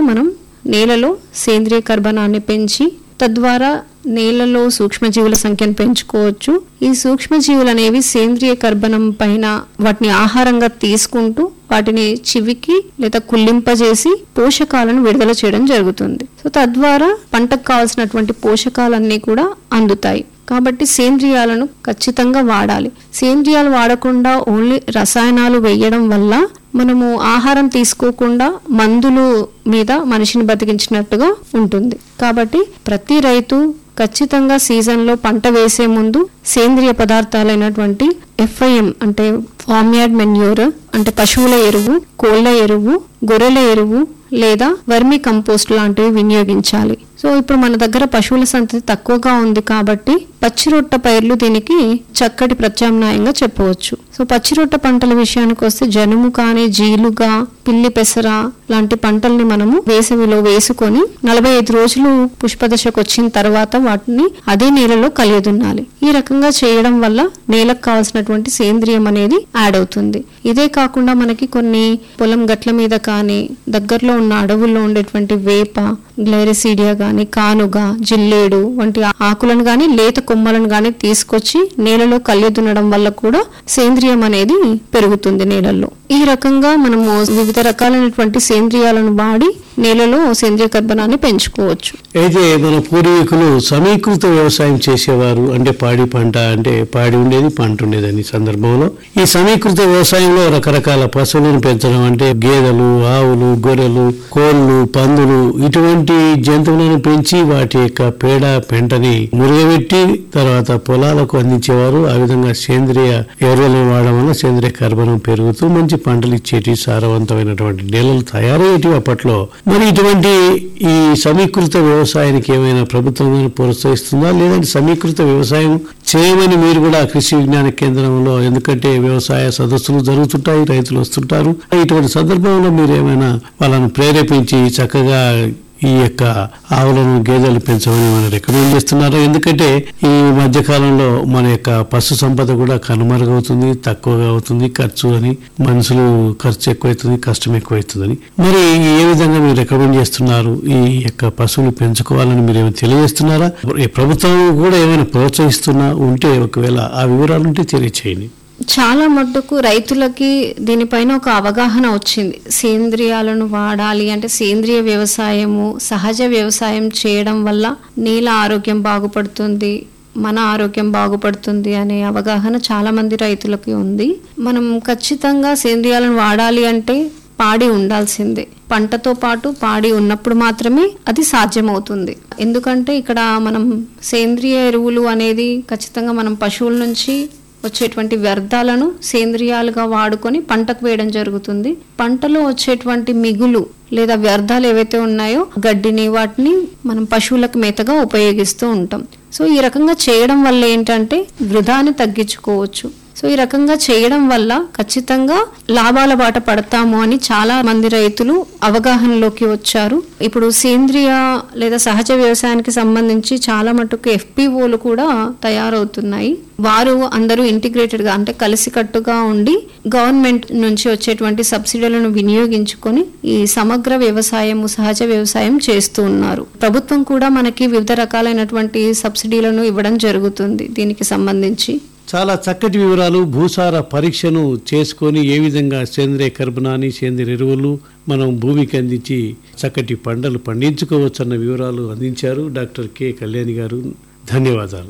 మనం నేలలో సేంద్రియ కర్బనాన్ని పెంచి తద్వారా నేలలో సూక్ష్మజీవుల సంఖ్యను పెంచుకోవచ్చు ఈ సూక్ష్మజీవులు అనేవి సేంద్రియ కర్బనం పైన వాటిని ఆహారంగా తీసుకుంటూ వాటిని చివికి లేదా కుళ్ళింపజేసి పోషకాలను విడుదల చేయడం జరుగుతుంది సో తద్వారా పంటకు కావాల్సినటువంటి పోషకాలన్నీ కూడా అందుతాయి కాబట్టి సేంద్రియాలను ఖచ్చితంగా వాడాలి సేంద్రియాలు వాడకుండా ఓన్లీ రసాయనాలు వేయడం వల్ల మనము ఆహారం తీసుకోకుండా మందులు మీద మనిషిని బతికించినట్టుగా ఉంటుంది కాబట్టి ప్రతి రైతు ఖచ్చితంగా సీజన్లో పంట వేసే ముందు సేంద్రియ పదార్థాలైనటువంటి ఎఫ్ఐఎం అంటే ఫార్మ్యార్డ్ మెన్యూర్ అంటే పశువుల ఎరువు కోళ్ల ఎరువు గొర్రెల ఎరువు లేదా వర్మి కంపోస్ట్ లాంటివి వినియోగించాలి సో ఇప్పుడు మన దగ్గర పశువుల సంతతి తక్కువగా ఉంది కాబట్టి పచ్చిరొట్ట పైర్లు దీనికి చక్కటి ప్రత్యామ్నాయంగా చెప్పవచ్చు సో పచ్చిరొట్ట పంటల విషయానికి వస్తే జనుము కానీ జీలుగా పిల్లి పెసర లాంటి పంటల్ని మనము వేసవిలో వేసుకొని నలభై ఐదు రోజులు పుష్పదశకు వచ్చిన తర్వాత వాటిని అదే నేలలో కలియదున్నాలి ఈ రకంగా చేయడం వల్ల నేలకు కావాల్సినటువంటి సేంద్రియం అనేది యాడ్ అవుతుంది ఇదే కాకుండా మనకి కొన్ని పొలం గట్ల మీద కానీ దగ్గరలో ఉన్న అడవుల్లో ఉండేటువంటి వేప గ్లైరిసీడియా గాని కానుగ జిల్లేడు వంటి ఆకులను గాని లేత కొమ్మలను గాని తీసుకొచ్చి నేలలో కలియదున్నడం వల్ల కూడా సేంద్రియం అనేది పెరుగుతుంది నేలల్లో ఈ రకంగా మనము వివిధ రకాలైనటువంటి సేంద్రియాలను వాడి నేలలో సేంద్రియ కర్బనాన్ని పెంచుకోవచ్చు అయితే మన పూర్వీకులు సమీకృత వ్యవసాయం చేసేవారు అంటే పాడి పంట అంటే పాడి ఉండేది పంట ఉండేది అనే సందర్భంలో ఈ సమీకృత వ్యవసాయంలో రకరకాల పశువులను పెంచడం అంటే గేదెలు ఆవులు గొర్రెలు కోళ్ళు పందులు ఇటువంటి జంతువులను పెంచి వాటి యొక్క పేడ పెంటని మురుగబెట్టి తర్వాత పొలాలకు అందించేవారు ఆ విధంగా సేంద్రియ ఎరువులను వాడడం వల్ల సేంద్రియ కర్బనం పెరుగుతూ మంచి పంటలు ఇచ్చేటి సారవంతమైనటువంటి నేలలు తయారయ్యేటివి అప్పట్లో మరి ఇటువంటి ఈ సమీకృత వ్యవసాయానికి ఏమైనా ప్రభుత్వం ఏమైనా ప్రోత్సహిస్తుందా లేదంటే సమీకృత వ్యవసాయం చేయమని మీరు కూడా కృషి విజ్ఞాన కేంద్రంలో ఎందుకంటే వ్యవసాయ సదస్సులు జరుగుతుంటాయి రైతులు వస్తుంటారు ఇటువంటి సందర్భంలో మీరు ఏమైనా వాళ్ళను ప్రేరేపించి చక్కగా ఈ యొక్క ఆవులను గేదెలు పెంచమని మనం రికమెండ్ చేస్తున్నారు ఎందుకంటే ఈ మధ్య కాలంలో మన యొక్క పశు సంపద కూడా కనుమరుగవుతుంది తక్కువగా అవుతుంది ఖర్చు అని మనుషులు ఖర్చు ఎక్కువైతుంది కష్టం ఎక్కువైతుందని మరి ఏ విధంగా మీరు రికమెండ్ చేస్తున్నారు ఈ యొక్క పశువులు పెంచుకోవాలని మీరు ఏమైనా తెలియజేస్తున్నారా ఈ ప్రభుత్వం కూడా ఏమైనా ప్రోత్సహిస్తున్నా ఉంటే ఒకవేళ ఆ వివరాలు ఉంటే తెలియచేయండి చాలా మట్టుకు రైతులకి దీనిపైన ఒక అవగాహన వచ్చింది సేంద్రియాలను వాడాలి అంటే సేంద్రియ వ్యవసాయము సహజ వ్యవసాయం చేయడం వల్ల నేల ఆరోగ్యం బాగుపడుతుంది మన ఆరోగ్యం బాగుపడుతుంది అనే అవగాహన చాలా మంది రైతులకి ఉంది మనం ఖచ్చితంగా సేంద్రియాలను వాడాలి అంటే పాడి ఉండాల్సిందే పంటతో పాటు పాడి ఉన్నప్పుడు మాత్రమే అది సాధ్యమవుతుంది ఎందుకంటే ఇక్కడ మనం సేంద్రియ ఎరువులు అనేది ఖచ్చితంగా మనం పశువుల నుంచి వచ్చేటువంటి వ్యర్థాలను సేంద్రియాలుగా వాడుకొని పంటకు వేయడం జరుగుతుంది పంటలో వచ్చేటువంటి మిగులు లేదా వ్యర్థాలు ఏవైతే ఉన్నాయో గడ్డిని వాటిని మనం పశువులకు మేతగా ఉపయోగిస్తూ ఉంటాం సో ఈ రకంగా చేయడం వల్ల ఏంటంటే వృధాని తగ్గించుకోవచ్చు సో ఈ రకంగా చేయడం వల్ల ఖచ్చితంగా లాభాల బాట పడతాము అని చాలా మంది రైతులు అవగాహనలోకి వచ్చారు ఇప్పుడు సేంద్రియ లేదా సహజ వ్యవసాయానికి సంబంధించి చాలా మటుకు ఎఫ్పిఓలు కూడా తయారవుతున్నాయి వారు అందరూ ఇంటిగ్రేటెడ్ గా అంటే కలిసికట్టుగా ఉండి గవర్నమెంట్ నుంచి వచ్చేటువంటి సబ్సిడీలను వినియోగించుకొని ఈ సమగ్ర వ్యవసాయము సహజ వ్యవసాయం చేస్తూ ఉన్నారు ప్రభుత్వం కూడా మనకి వివిధ రకాలైనటువంటి సబ్సిడీలను ఇవ్వడం జరుగుతుంది దీనికి సంబంధించి చాలా చక్కటి వివరాలు భూసార పరీక్షను చేసుకొని ఏ విధంగా సేంద్రియ కర్బనాన్ని సేంద్రియ ఎరువులు మనం భూమికి అందించి చక్కటి పంటలు పండించుకోవచ్చు అన్న వివరాలు అందించారు డాక్టర్ కె కళ్యాణి గారు ధన్యవాదాలు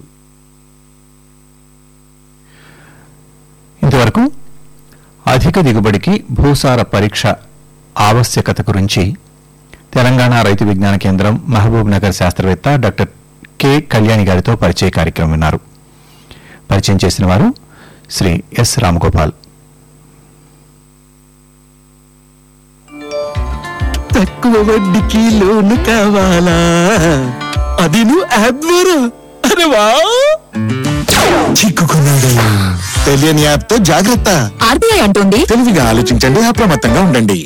ఇంతవరకు అధిక దిగుబడికి భూసార పరీక్ష ఆవశ్యకత గురించి తెలంగాణ రైతు విజ్ఞాన కేంద్రం మహబూబ్ నగర్ శాస్త్రవేత్త డాక్టర్ కె కళ్యాణి గారితో పరిచయ కార్యక్రమం విన్నారు పరిచయం చేసిన వారు శ్రీ ఎస్ రామగోపాల్ తక్కువ వడ్డీకి లోను కావాలా అది నువ్వు యాప్ ద్వారా అరే వా చిక్కుకున్నాడు తెలియని యాప్ తో జాగ్రత్త ఆర్బీఐ అంటోంది తెలివిగా ఆలోచించండి అప్రమత్తంగా ఉండండి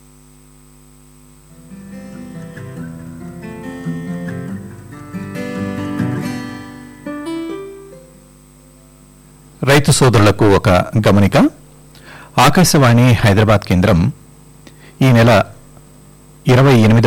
రైతు సోదరులకు ఒక గమనిక ఆకాశవాణి హైదరాబాద్ కేంద్రం ఈ నెల ఇరవై ఎనిమిదవ